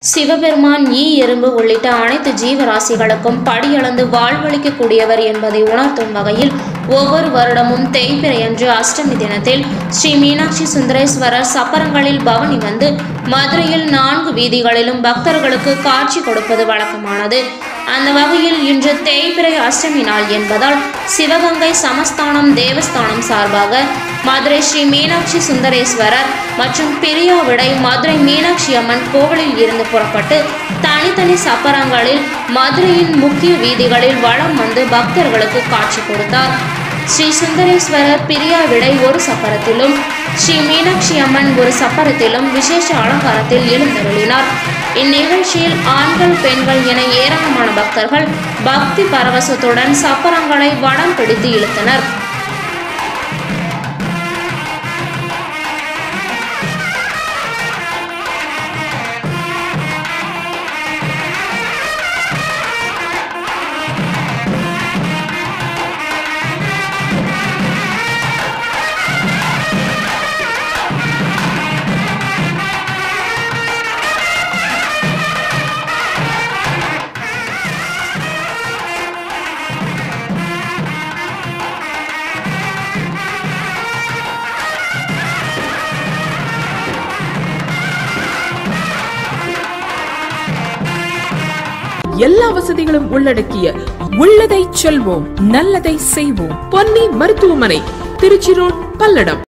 சிவபெருமான் ஈ எறும்பு உள்ளிட்ட அனைத்து ஜீவராசிகளுக்கும் படியளந்து வாழ்வளிக்கக்கூடியவர் என்பதை உணர்த்தும் வகையில் ஒவ்வொரு வருடமும் தேய்பிறையன்று அஷ்டமி தினத்தில் ஸ்ரீ மீனாட்சி சுந்தரேஸ்வரர் சப்பரங்களில் பவனி வந்து மதுரையில் நான்கு வீதிகளிலும் பக்தர்களுக்கு காட்சி கொடுப்பது வழக்கமானது அந்த வகையில் இன்று தேய்பிறை அஷ்டமி நாள் என்பதால் சிவகங்கை சமஸ்தானம் தேவஸ்தானம் சார்பாக மதுரை ஸ்ரீ மீனாட்சி சுந்தரேஸ்வரர் மற்றும் பிரியாவிடை மதுரை மீனாட்சி அம்மன் கோவிலில் இருந்து புறப்பட்டு தனித்தனி சப்பரங்களில் மதுரையின் முக்கிய வீதிகளில் வலம் வந்து பக்தர்களுக்கு காட்சி கொடுத்தார் ஸ்ரீ சுந்தரேஸ்வரர் பிரியாவிடை ஒரு சப்பரத்திலும் ஸ்ரீ மீனாட்சி அம்மன் ஒரு சப்பரத்திலும் விசேஷ அலங்காரத்தில் எழுந்தருளினார் இந்நிகழ்ச்சியில் ஆண்கள் பெண்கள் என ஏராளமான பக்தர்கள் பக்தி பரவசத்துடன் சப்பரங்களை வடம் பிடித்து இழுத்தனர் எல்லா வசதிகளும் உள்ளடக்கிய உள்ளதை செல்வோம் நல்லதை செய்வோம் பொன்னி மருத்துவமனை திருச்சி ரோட் பல்லடம்